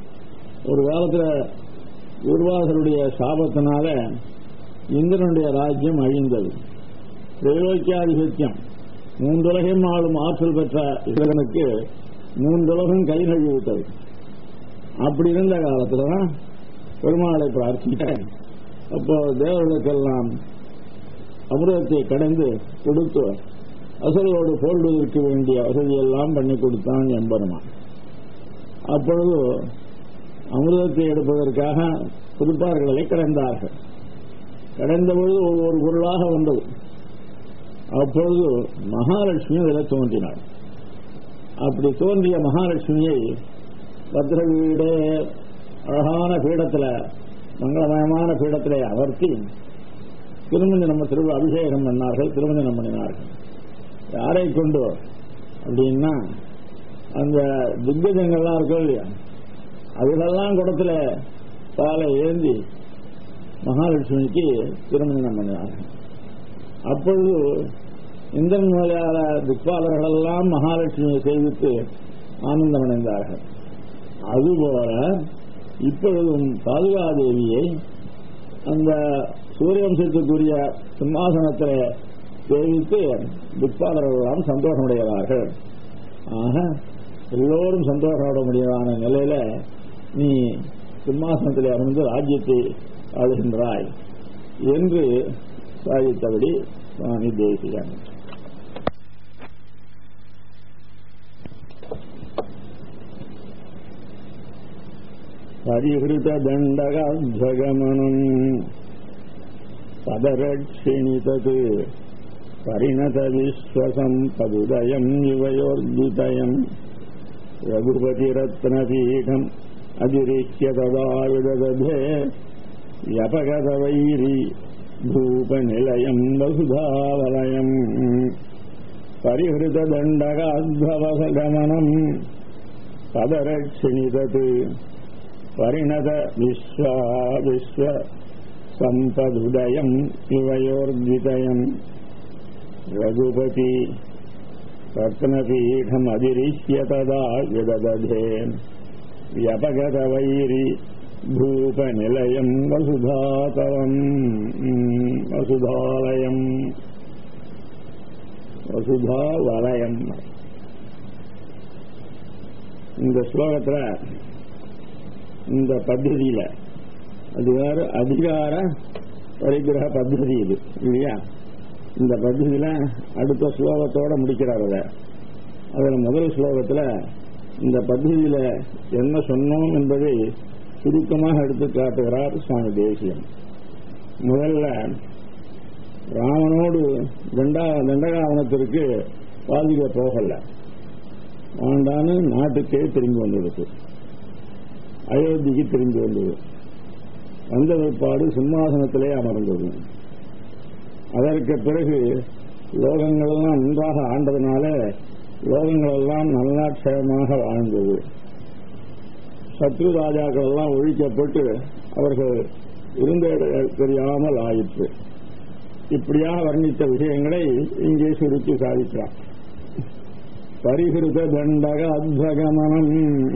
ஒரு காலத்துல உருவாசருடைய சாபத்தினால இந்திரனுடைய ராஜ்யம் அழிந்தது திரைலோக்கியாதிபத்தியம் மூன்றுலகம் ஆளும் ஆற்றல் பெற்ற இந்திரனுக்கு மூன்றுலகம் கை நழுவி விட்டது அப்படி இருந்த காலத்துல தான் பெருமாளை பிரார்த்தித்தேன் அப்போ தேவர்களுக்கெல்லாம் அமிர்தத்தை கடந்து கொடுத்து அசலோடு போடுவதற்கு வேண்டிய வசதியெல்லாம் பண்ணி கொடுத்தான் எம்பெருமான் அப்பொழுது அமிர்தத்தை எடுப்பதற்காக புதுப்பார்களை கடந்தார்கள் கடந்த பொழுது ஒவ்வொரு பொருளாக வந்தது அப்பொழுது மகாலட்சுமி அதில் தோன்றினாள் அப்படி தோன்றிய மகாலட்சுமியை பத்திர வீடு அழகான பீடத்தில் மங்களமயமான பீடத்திலே அமர்த்தி திருமஞ்சனம் திரு அபிஷேகம் பண்ணார்கள் திருமஞ்சனம் பண்ணினார்கள் யாரை கொண்டு அப்படின்னா அந்த திగ్గஜங்கள்லாம் இருக்கும் இல்லையா அதுகளெல்லாம் குடத்துல பாலை ஏந்தி மகாலட்சுமிக்கு திருமணம் பண்ணினார்கள் அப்பொழுது இந்திரன் முதலியார திக்பாலர்களெல்லாம் மகாலட்சுமியை சேவித்து ஆனந்தம் அடைந்தார்கள் அதுபோல இப்பொழுதும் பாதுகாதேவியை அந்த சூரியவம்சத்துக்குரிய சிம்மாசனத்தில் சேவித்து திக்பாலர்களெல்லாம் சந்தோஷமடைகிறார்கள் ஆக எல்லோரும் சந்தோஷப்பட முடியாத நிலையில நீ சிம்மாசனத்தில் அமர்ந்து ராஜ்யத்தை ஆளுகின்றாய் என்று சாதித்தபடி சுவாமி தேசிகன் பரிஹிருத தண்டகாத்வகமனம் பதரட்சிணி தத் परिणत विश्वसम्पदुदयम् युवयोर्द्वितयम् रघुपतिरत्नपीठम् अधिरिह्य तदा विददधे व्यपगतवैरि भूपनिलयम् वसुधावलयम् परिहृतदण्डकाद्भवगमनम् पदरक्षिणि तत् परिणत विश्वा विश्व सम्पदुदयम् युवयोर्द्वितयम् रघुपति रत्नपीठमधिरिह्य तदा विददधे व्यपगतवैरि भूपनिलयम् वसुधातरम् वसुधालयम् வசுதாவலயம் இந்த ஸ்லோகத்துல இந்த பద్ధதியில அது வேற அதிகார பரிகிரக பద్ధதி இது இல்லையா இந்த பద్ధதியில அடுத்த ஸ்லோகத்தோட முடிக்கிறார் அதை அதுல முதல் ஸ்லோகத்துல இந்த பద్ధதியில என்ன சொன்னோம் என்பதை சுருக்கமாக எடுத்து காட்டுகிறார் சுவாமி தேசியம் முதல்ல ராமனோடு தண்டா தண்டகாவனத்திற்கு பாதிக்க போகல ஆண்டான்னு நாட்டுக்கே திரும்பி வந்தது அயோத்திக்கு திரும்பி வந்தது வந்த பிற்பாடு சிம்மாசனத்திலே அமர்ந்தது அதற்கு பிறகு லோகங்களெல்லாம் நன்றாக ஆண்டதுனால லோகங்களெல்லாம் நல்லா க்ஷேமமாக வாழ்ந்தது சத்ரு ராஜாக்கள் எல்லாம் ஒழிக்கப்பட்டு அவர்கள் இருந்த இடம் தெரியாமல் ஆயிற்று இப்படியாக வர்ணித்த விஷயங்களை இங்கே சுருக்கி சாதிக்கிறார் பரிகிருத தண்டக அத்வகமனம்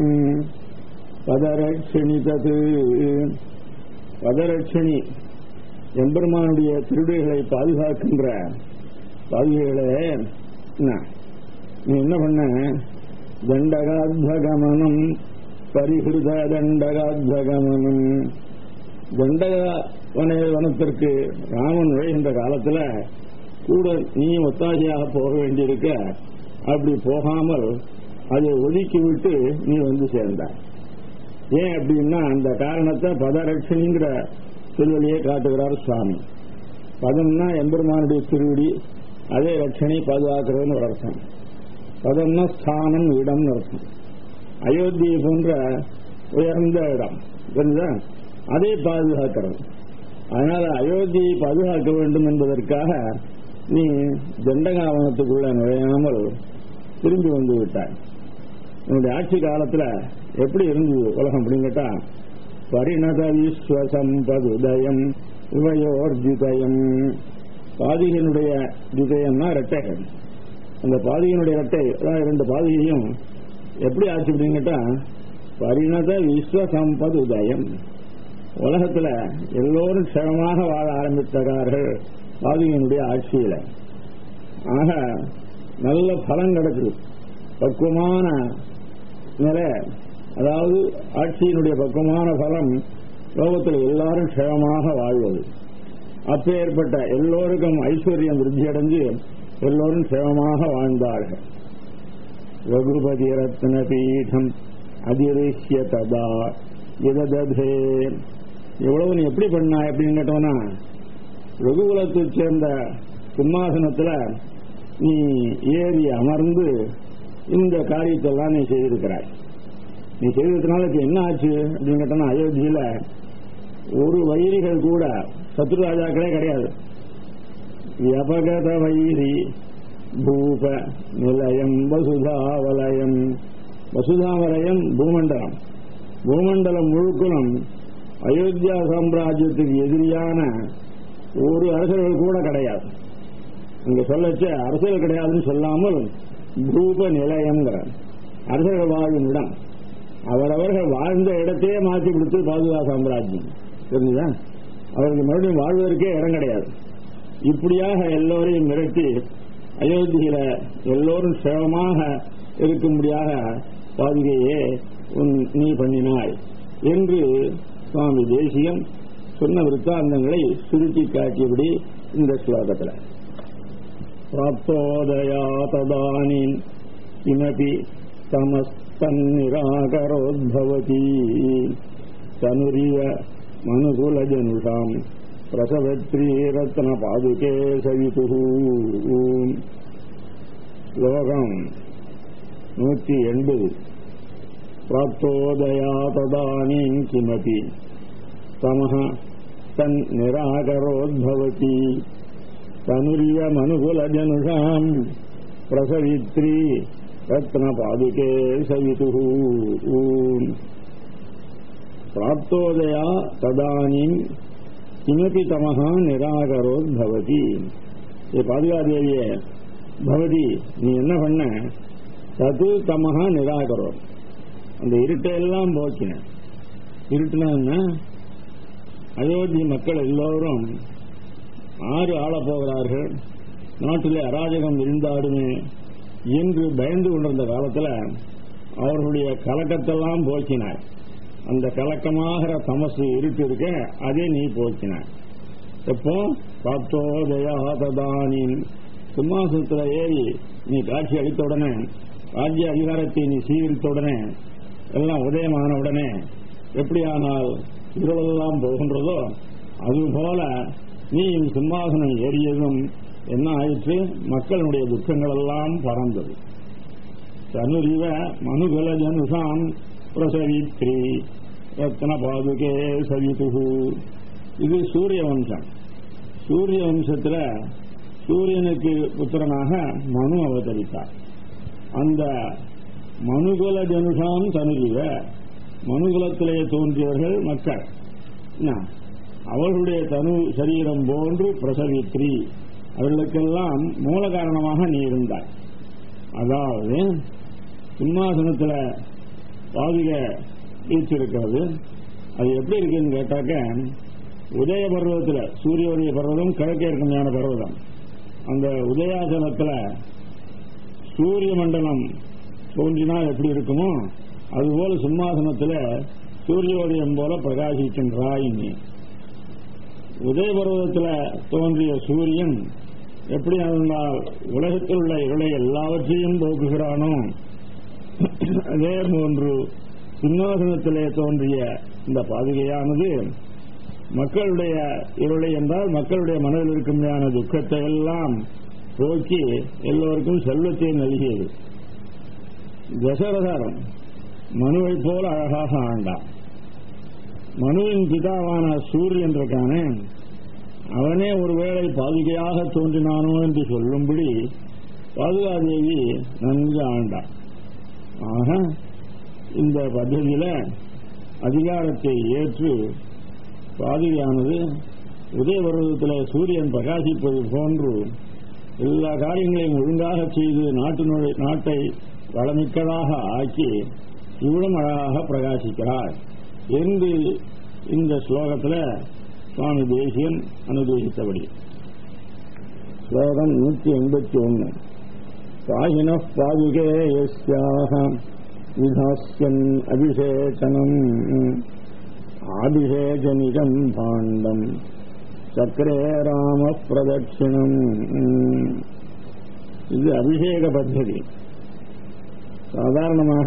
பதரட்சிணி தது பதரட்சிணி எம்பெருமானுடைய திருடுகளை பாதுகாக்கின்ற பாதுகைகளே நீ என்ன பண்ண தண்டகாத்வகமனம் பரிகிருத தண்டகாத்வகமனம் தண்டக வன வனத்திற்கு ராமன் நுழைகின்ற காலத்துல கூட நீ ஒத்தாசையாக போக வேண்டியிருக்க அப்படி போகாமல் அதை ஒதுக்கி விட்டு நீ வந்து சேர்ந்தாய் ஏன் அப்படின்னா அந்த காரணத்தை பதரட்சணிங்கிற சொல்வழியே காட்டுகிறார் சுவாமி பதம்னா எம்பெருமானுடைய திருவிடி அதே ரட்சணை பாதுகாக்கிறதுன்னு ஒரு அர்த்தம் பதம்னா ஸ்தானம் இடம்னு அர்த்தம் அயோத்தியை போன்ற உயர்ந்த இடம் புரியுதா அதை பாதுகாக்கிறது அதனால அயோத்தியை பாதுகாக்க வேண்டும் என்பதற்காக நீ தண்டகாவனத்துக்குள்ள நுழையாமல் திரும்பி வந்து விட்டாய் உன்னுடைய ஆட்சி காலத்துல எப்படி இருந்தது உலகம் அப்படின்னு கேட்டா பரிணத விஸ்வசம்பதுதயம் உபயோர்ஜிதயம் பாதிகனுடைய ஜிதயம்னா ரெட்டைகள் அந்த பாதிகனுடைய ரெட்டை அதாவது இரண்டு பாதிகையும் எப்படி ஆச்சு அப்படின்னு கேட்டா பரிணத விஸ்வசம்பது உதயம் உலகத்துல எல்லோரும் க்ஷமமாக வாழ ஆரம்பித்தார்கள் பாதிகனுடைய ஆட்சியில ஆக நல்ல பலம் கிடைச்சது பக்குவமான நிலை அதாவது ஆட்சியினுடைய பக்குவமான பலம் லோகத்தில் எல்லாரும் க்ஷமமாக வாழ்வது அப்பேற்பட்ட எல்லோருக்கும் ஐஸ்வர்யம் விருத்தி அடைஞ்சு எல்லோரும் க்ஷமமாக வாழ்ந்தார்கள் ரகுபதி ரத்ன பீடம் அதிரிஷ்ய ததா இததே எவ்வளவு நீ எப்படி பண்ணாய் அப்படின்னு கேட்டோம்னா ரகுகுலத்தைச் சேர்ந்த சிம்மாசனத்துல நீ ஏறி அமர்ந்து இந்த காரியத்தெல்லாம் நீ செய்திருக்கிறாய் நீ செய்ததுனால இப்ப என்ன ஆச்சு அப்படின்னு கேட்டோம்னா அயோத்தியில ஒரு வைரிகள் கூட சத்ரு ராஜாக்களே கிடையாது வியபகத வைரி பூப நிலையம் வசுதாவலயம் வசுதாவலயம் பூமண்டலம் பூமண்டலம் முழுக்கலும் அயோத்தியா சாம்ராஜ்யத்துக்கு எதிரியான ஒரு அரசர்கள் கூட கிடையாது அங்க சொல்லச்ச அரசர்கள் கிடையாதுன்னு சொல்லாமல் பூப நிலையம்ங்கிற அரசர்கள் வாழும் இடம் அவரவர்கள் வாழ்ந்த இடத்தையே மாற்றி கொடுத்து பாதுகா சாம்ராஜ்யம் புரிஞ்சுதா அவருக்கு மறுபடியும் வாழ்வதற்கே இடம் கிடையாது இப்படியாக எல்லோரையும் மிரட்டி அயோத்தியில எல்லோரும் சிரமமாக இருக்கும்படியாக பாதுகையே உன் நீ பண்ணினாய் என்று சுவாமி தேசியம் சொன்ன விற்த்தாந்தங்களை சுருட்டி காட்டியபடி இந்த ஸ்லோகத்தில் பிராப்தோதயா ததானீம் கிமபி தமஸ்தன்னிராகரோத்பவதி தனுரிவ மனுகுலஜனுஷாம் பிரசவத்ரீரத்ன பாதுகே சவிது ஸ்லோகம் நூற்றி எண்பது प्राप्तोदया तदानीं किमपि तमः तन्निराकरोद्भवति तनुर्यमनुकुलजनुषाम् प्रसवित्री रत्नपादुके सवितुः प्राप्तोदया तदानीं किमपि तमः निराकरोद्भवति ये பாதுகாதேவியே பவதி நீ என்ன பண்ண தது தமஹா நிராகரோ அந்த இருட்டையெல்லாம் போக்கின இருட்டுனா அயோத்தி மக்கள் எல்லோரும் ஆறு ஆளப் போகிறார்கள் நாட்டிலே அராஜகம் இருந்தாடுமே என்று பயந்து கொண்டிருந்த காலத்தில் அவர்களுடைய கலக்கத்தெல்லாம் போக்கினார் அந்த கலக்கமாகிற தமசு இருட்டு இருக்க அதே நீ போக்கினார் எப்போ பார்த்தோதயா ததானின் சிம்மாசனத்தில் ஏறி நீ காட்சி அளித்த உடனே ராஜ்ய அதிகாரத்தை நீ சீகரித்த உடனே எல்லாம் உதயமான உடனே எப்படியானால் இருளெல்லாம் போகின்றதோ அதுபோல நீ சிம்மாசனம் ஏறியதும் என்ன ஆயிற்று மக்களுடைய துக்கங்கள் எல்லாம் பறந்தது தனுரிவ மனுகல ஜனுஷாம் பிரசவித்ரி ரத்ன பாதுகே சவிதுகு இது சூரிய வம்சம் சூரிய வம்சத்துல சூரியனுக்கு புத்திரனாக மனு அவதரித்தார் அந்த மனுகுல ஜனுஷாம் தனுரிவ மனுகுலத்திலே தோன்றியவர்கள் மக்கள் என்ன? அவர்களுடைய தனு சரீரம் போன்று பிரசவித்ரி அவர்களுக்கெல்லாம் மூல காரணமாக நீ இருந்தாய் அதாவது சிம்மாசனத்தில் பாதிக வீச்சிருக்கிறது அது எப்படி இருக்குன்னு கேட்டாக்க உதய பர்வத்தில் சூரிய உதய பர்வதம் கிழக்கே இருக்குமையான பர்வதம் அந்த உதயாசனத்தில் சூரிய மண்டலம் தோன்றினால் எப்படி இருக்குமோ அதுபோல சிம்மாசனத்தில் சூரியோதயம் போல பிரகாசிக்கின்றாய் நீ உதயபர்வதத்தில் தோன்றிய சூரியன் எப்படி இருந்தால் உலகத்தில் உள்ள இருளை எல்லாவற்றையும் போக்குகிறானோ அதே போன்று சிம்மாசனத்திலே தோன்றிய இந்த பாதுகையானது மக்களுடைய இருளை என்றால் மக்களுடைய மனதில் இருக்குமையான துக்கத்தை எல்லாம் போக்கி எல்லோருக்கும் செல்வத்தை நல்கியது தசரதர் மனுவை போல அழகாக ஆண்டான் மனுவின் பிதாவான சூரியன் இருக்கானே அவனே ஒருவேளை பாதுகையாக தோன்றினானோ என்று சொல்லும்படி பாதுகாதேவி நன்கு ஆண்டான் ஆக இந்த பദ്ധதியில அதிகாரத்தை ஏற்று பாதுகையானது உதயபருவத்தில் சூரியன் பிரகாசிப்பது போன்று எல்லா காரியங்களையும் ஒழுங்காக செய்து நாட்டினுடைய நாட்டை வளமிக்கதாக ஆக்கி இவளும் அழகாக பிரகாசிக்கிறார் என்று இந்த ஸ்லோகத்தில் சுவாமி தேசியன் அனுதேசித்தபடி ஸ்லோகம் நூற்றி எண்பத்தி ஒன்று பாயின பாதுகே யஸ்யாக விதாஸ்யன் அபிஷேகனம் ஆபிஷேகனிகம் பாண்டம் சக்கரே ராம பிரதட்சிணம் இது அபிஷேக பத்ததி சாதாரணமாக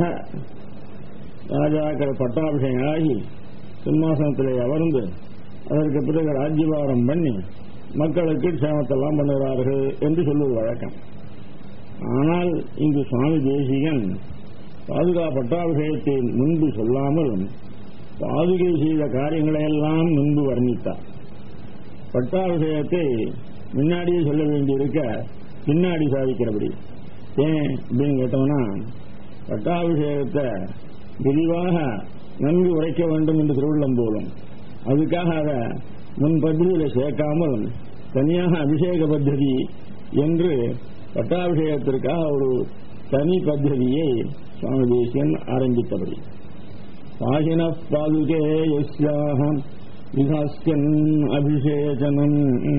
ராஜாக்கள் பட்டாபிஷேகம் ஆகி சிம்மாசனத்திலே அமர்ந்து அதற்கு பிறகு ராஜ்யபாரம் பண்ணி மக்களுக்கு க்ஷேமத்தெல்லாம் பண்ணுகிறார்கள் என்று சொல்லுவது வழக்கம் ஆனால் இங்கு சுவாமி தேசிகன் பாதுகா பட்டாபிஷேகத்தை முன்பு சொல்லாமல் பாதுகை செய்த காரியங்களை எல்லாம் முன்பு வர்ணித்தார் பட்டாபிஷேகத்தை முன்னாடியே சொல்ல வேண்டியிருக்க பின்னாடி சாதிக்கிறபடி ஏன் அப்படின்னு கேட்டோம்னா பட்டாபிஷேகத்தை விரிவாக நன்கு உரைக்க வேண்டும் என்று திருவுள்ளம் போலும் அதுக்காக அதை முன் பத்திரிகையில சேர்க்காமல் தனியாக அபிஷேக பத்ததி என்று பட்டாபிஷேகத்திற்காக ஒரு தனி பத்ததியை சுவாமி தேசியன் ஆரம்பித்தபடி பாகின பாதுகே யஸ்யாகம் விகாஸ்யன் அபிஷேகனம்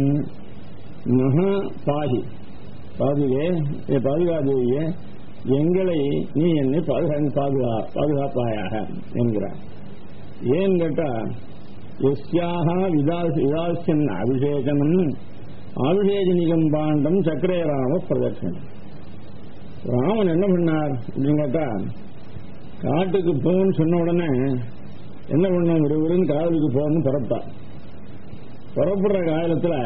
மக பாகி பாதுகே ஏ பாதுகாதேவியே எங்களை நீ என்னை பாதுகா பாதுகா பாதுகாப்பாயாக என்கிறார் ஏன் கேட்டா எஸ்யாக விதாசியன் அபிஷேகனம் அபிஷேகனிகம் பாண்டம் சக்கரே ராம பிரதட்சணம் ராமன் என்ன பண்ணார் அப்படின்னு கேட்டா காட்டுக்கு போன்னு சொன்ன உடனே என்ன பண்ண ஒருவருன்னு காவலுக்கு போகணும்னு புறப்பட்டார் புறப்படுற காலத்துல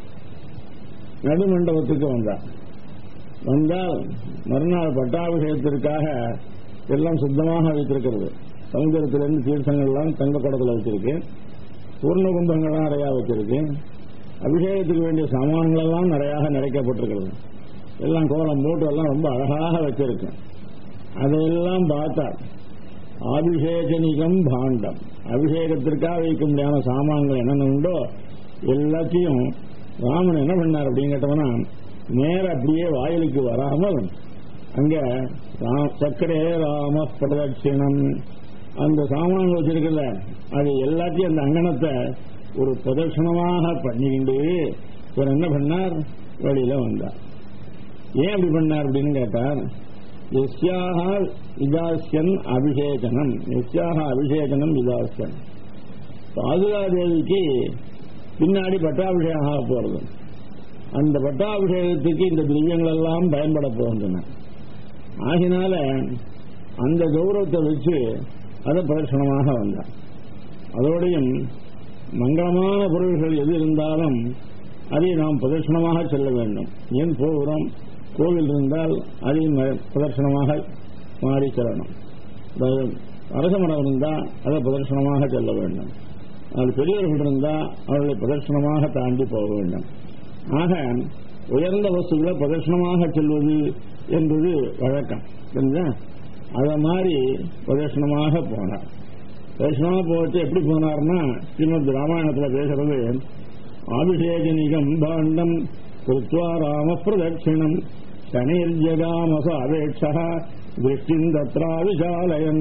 நடுமண்டபத்துக்கு வந்தார் வந்தால் மறுநாள் பட்டாபிஷேகத்திற்காக எல்லாம் சுத்தமாக வைத்திருக்கிறது சமுதிரத்திலிருந்து தீர்த்தங்கள்லாம் தங்க குடத்தில் வச்சிருக்கு பூர்ண கும்பங்கள்லாம் நிறையா வச்சிருக்கு அபிஷேகத்துக்கு வேண்டிய சாமான்கள் எல்லாம் நிறையாக நிறைக்கப்பட்டிருக்கிறது எல்லாம் கோலம் போட்டு எல்லாம் ரொம்ப அழகாக வச்சிருக்கு அதையெல்லாம் பார்த்தார் அபிஷேகனிகம் பாண்டம் அபிஷேகத்திற்காக வைக்க முடியாத சாமான்கள் என்னென்ன உண்டோ எல்லாத்தையும் ராமன் என்ன பண்ணார் அப்படின்னு கேட்டோம்னா நேர அப்படியே வாயிலுக்கு வராமல் அங்க சக்கரே ராம பிரதட்சிணம் அந்த சாமான்கள் வச்சிருக்கல அது எல்லாத்தையும் அந்த அங்கனத்தை ஒரு பிரதட்சணமாக பண்ணிக்கிண்டு இவர் என்ன பண்ணார் வெளியில வந்தார் ஏன் அப்படி பண்ணார் அப்படின்னு கேட்டார் எஸ்யாக விதாசியன் அபிஷேகனம் எஸ்யாக அபிஷேகனம் விதாசியன் பாதுகாதேவிக்கு பின்னாடி பட்டாபிஷேகம் ஆக போறது அந்த பட்டாபிஷேகத்துக்கு இந்த திவ்யங்கள் எல்லாம் பயன்பட போகின்றன ஆகினால அந்த கௌரவத்தை வச்சு அதை பிரதர்சனமாக வந்தார் அதோடையும் மங்களமான பொருள்கள் எது இருந்தாலும் அதை நாம் பிரதர்சனமாக செல்ல வேண்டும் ஏன் போகிறோம் கோவில் இருந்தால் அதையும் பிரதர்சனமாக மாறி செல்லணும் அரச மரம் இருந்தால் அதை பிரதர்சனமாக செல்ல வேண்டும் அது பெரியவர்கள் இருந்தால் அவர்களை பிரதர்சனமாக தாண்டி போக வேண்டும் ஆக உயர்ந்த வஸ்துக்களை பிரதர்சனமாக செல்வது என்பது வழக்கம் புரிஞ்சா அதை மாதிரி பிரதர்சனமாக போனார் பிரதர்சனமாக போச்சு எப்படி போனார்னா ஸ்ரீமத் ராமாயணத்தில் பேசுறது அபிஷேகனிகம் பாண்டம் கிருத்வா ராம பிரதட்சிணம் சனிர்ஜகாமச அபேட்சா திருஷ்டின் தத்ரா விசாலயன்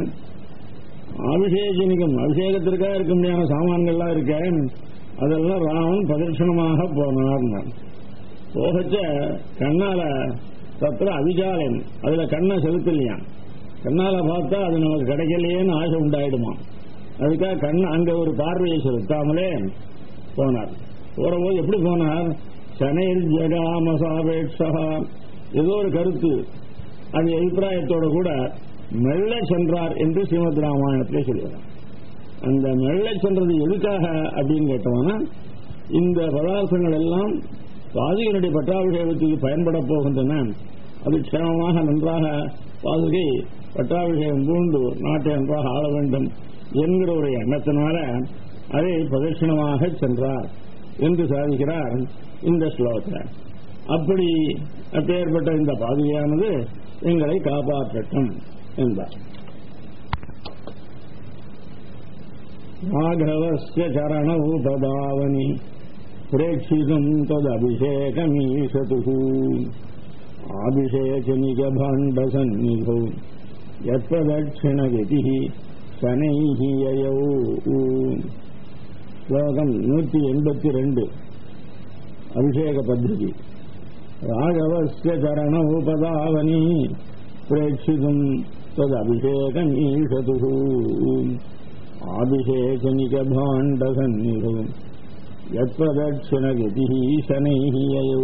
அபிஷேகனிகம் அபிஷேகத்திற்காக இருக்க முடியாத சாமான்கள்லாம் இருக்க அதெல்லாம் ராமன் பிரதட்சணமாக போனார் போகச்ச கண்ணால தத்திர அவிஜாலன் அதுல கண்ணை செலுத்தலையாம் கண்ணால பார்த்தா அது நமக்கு கிடைக்கலையேன்னு ஆசை உண்டாயிடுமா அதுக்காக கண் அங்க ஒரு பார்வையை செலுத்தாமலே போனார் போறபோது எப்படி போனார் சனையில் ஜெகாமசாபேட்சா ஏதோ ஒரு கருத்து அது அபிப்பிராயத்தோட கூட மெல்ல சென்றார் என்று ஸ்ரீமத் ராமாயணத்திலே சொல்லுகிறார் அந்த மெல்ல சென்றது எதுக்காக அப்படின்னு கேட்டோம்னா இந்த பதார்த்தங்கள் எல்லாம் பாதுகையினுடைய பட்டாபிஷேகத்துக்கு பயன்பட போகின்றன அது க்ஷேமமாக நன்றாக பாதுகை பட்டாபிஷேகம் பூண்டு நாட்டை நன்றாக ஆள வேண்டும் என்கிற ஒரு எண்ணத்தினால அதை பிரதட்சிணமாக சென்றார் என்று சாதிக்கிறார் இந்த ஸ்லோகத்தில் அப்படி அப்பேற்பட்ட இந்த பாதுகையானது எங்களை காப்பாற்றட்டும் என்றார் ராഘவஸ்ய சரணௌ பதாவனி பிரேட்சிதும் ததபிஷேகமீஷது ஆபிஷேகனிகபாண்டசன்னிகௌ யத்வதட்சிணகதி சனைஹி யயௌ ஸ்லோகம் நூற்றி எண்பத்தி ரெண்டு அபிஷேக பத்திரிகை ராഘவஸ்ய சரணௌ பதாவனி பிரேட்சிதும் ததபிஷேகமீஷது ஆபிஷேகனிகபாண்டசன்னிகௌ யத்வதட்சிணகதி சனைஹி யயௌ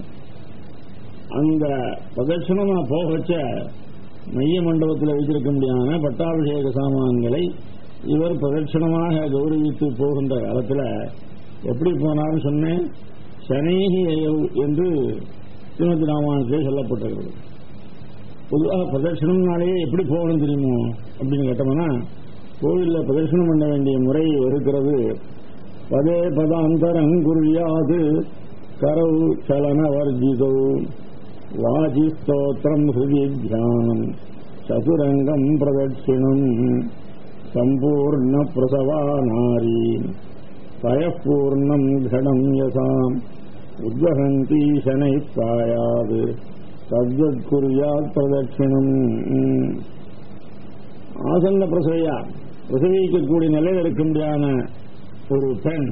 அந்த பிரதட்சணமா போக வச்ச மைய மண்டபத்தில் வைத்திருக்க முடியாத பட்டாபிஷேக சாமான்களை இவர் பிரதட்சணமாக கௌரவித்து போகின்ற காலத்தில் எப்படி போனார்னு சொன்னேன் சனேகி அயவ் என்று ஸ்ரீமதி ராமாயணத்திலே சொல்லப்பட்டிருக்கிறது பொதுவாக பிரதட்சணம்னாலேயே எப்படி போகணும் தெரியுமோ அப்படின்னு கேட்டோம்னா கோவிலில் பிரதட்சணம் பண்ண வேண்டிய முறை இருக்கிறது பதே பதாந்தரங்குரியாது கரவு சலனவர்ஜிதோ வாஜி ஸ்தோத்திரம் ஹிருதி தியானம் சதுரங்கம் பிரதட்சிணம் சம்பூர்ண பிரசவா நாரி பயப்பூர்ணம் கடம் யசாம் உத்வகந்தி சனை பாயாது தத்வத் குறியாத் பிரதட்சிணம் ஆசன்ன பிரசவையா பிரசவிக்கக்கூடிய நிலையில் இருக்க முடியாத ஒரு பெண்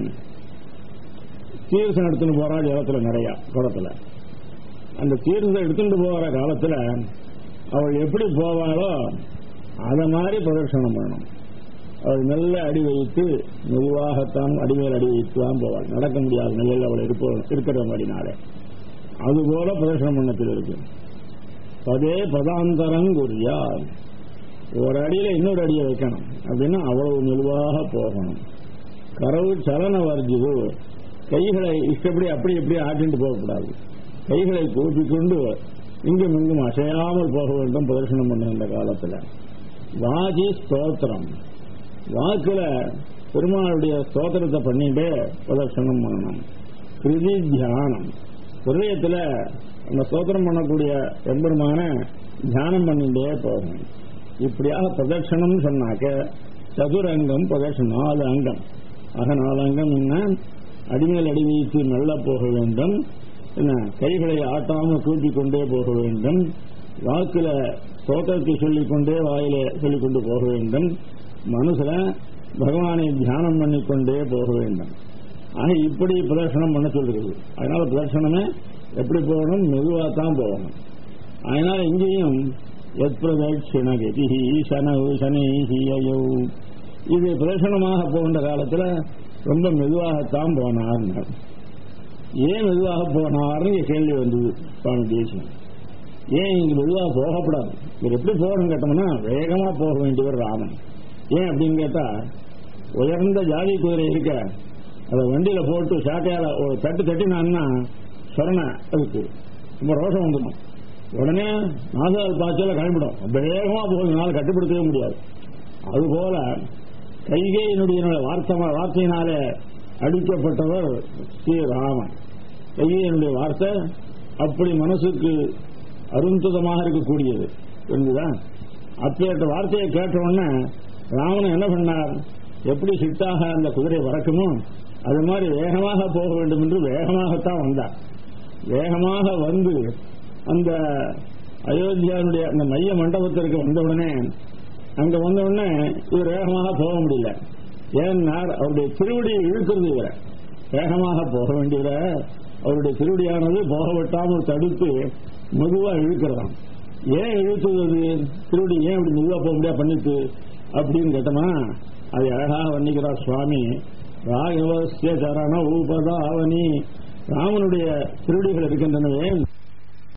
தீர்த்தம் எடுத்துன்னு போறா ஜலத்துல நிறைய குளத்துல அந்த தீர்த்தம் எடுத்துட்டு போகிற காலத்துல அவள் எப்படி போவாளோ அத மாதிரி பிரதர்ஷனம் பண்ணணும் அவள் மெல்ல அடி வைத்து மெதுவாகத்தான் அடிமேல் அடி வைத்து தான் போவாள் நடக்க முடியாத நிலையில் அவள் இருப்ப இருக்கிறவங்கடினாலே அதுபோல பிரதர்ஷனம் பண்ணத்தில் இருக்கு பதே பதாந்தரங்குரியா ஒரு அடியில இன்னொரு அடியை வைக்கணும் அப்படின்னா அவ்வளவு மெதுவாக போகணும் கரவு சலன வர்ஜிது கைகளை இஷ்டப்படி அப்படி எப்படி ஆட்டிட்டு போகக்கூடாது கைகளை கூப்பிக்கொண்டு இங்கும் இங்கும் அசையாமல் போக வேண்டும் பிரதர்சனம் பண்ணுகின்ற காலத்தில் வாஜி ஸ்தோத்திரம் வாக்குல பெருமாளுடைய ஸ்தோத்திரத்தை பண்ணிட்டே பிரதர்சனம் பண்ணணும் கிருதி தியானம் ஹிருதயத்தில் அந்த ஸ்தோத்திரம் பண்ணக்கூடிய எம்பெருமான தியானம் பண்ணிட்டே போகணும் இப்படியாக பிரதட்சணம் சொன்னாக்க சதுரங்கம் பிரதட்சணம் நாலு அங்கம் ஆக நாலு அங்கம் என்ன அடிமேல் அடி வைத்து மெல்ல போக வேண்டும் என்ன கைகளை ஆட்டாமல் கூட்டிக் கொண்டே போக வேண்டும் வாக்குல தோட்டத்தை சொல்லிக்கொண்டே வாயில சொல்லிக்கொண்டு போக வேண்டும் மனசுல பகவானை தியானம் பண்ணிக்கொண்டே போக வேண்டும் ஆக இப்படி பிரதர்ஷனம் பண்ண சொல்கிறது அதனால பிரதர்ஷனமே எப்படி போகணும் மெதுவாக தான் போகணும் அதனால இங்கேயும் எத்பிரதட்சிணகதி சனவு சனேகியோ இது பிரதர்ஷனமாக போகின்ற காலத்துல ரொம்ப மெதுவாகத்தான் போனார் ஏன் மெதுவாக போனார்னு கேள்வி வந்தது சுவாமி தேசியம் ஏன் இங்க மெதுவாக போகக்கூடாது இவர் எப்படி போகணும்னு கேட்டோம்னா வேகமா போக வேண்டியவர் ராமன் ஏன் அப்படின்னு கேட்டா உயர்ந்த ஜாதி குதிரை இருக்க அதை வண்டியில போட்டு சாட்டையால ஒரு தட்டு தட்டினான்னா சொரண அதுக்கு ரொம்ப ரோஷம் வந்துடும் உடனே நாசால் பாய்ச்சல கிளம்பிடும் வேகமா போகிறதுனால கட்டுப்படுத்தவே முடியாது அதுபோல கைகையினுடைய வார்த்தை வார்த்தையினாலே அடிக்கப்பட்டவர் ஸ்ரீராமன் கைகையினுடைய வார்த்தை அப்படி மனசுக்கு அருந்ததமாக இருக்கக்கூடியது புரிஞ்சுதா அப்பேற்ற வார்த்தையை கேட்ட உடனே ராவணன் என்ன பண்ணார் எப்படி சிட்டாக அந்த குதிரை பறக்குமோ அது மாதிரி வேகமாக போக வேண்டும் என்று வேகமாகத்தான் வந்தார் வேகமாக வந்து அந்த அயோத்தியாவுடைய அந்த மைய மண்டபத்திற்கு வந்தவுடனே அங்க வந்தவுடனே இவர் வேகமாக போக முடியல ஏன்னார் அவருடைய திருவடியை இழுக்கிறது இவரை வேகமாக போக வேண்டியவர அவருடைய திருவடியானது போக விட்டாமல் தடுத்து மெதுவா இழுக்கிறதாம் ஏன் இழுத்தது அது திருவடி ஏன் அப்படி மெதுவா போக முடியாது பண்ணிட்டு அப்படின்னு கேட்டோமா அதை அழகாக வர்ணிக்கிறார் சுவாமி ராகவசிய சரண உபதாவனி ராமனுடைய திருடிகள் இருக்கின்றனவே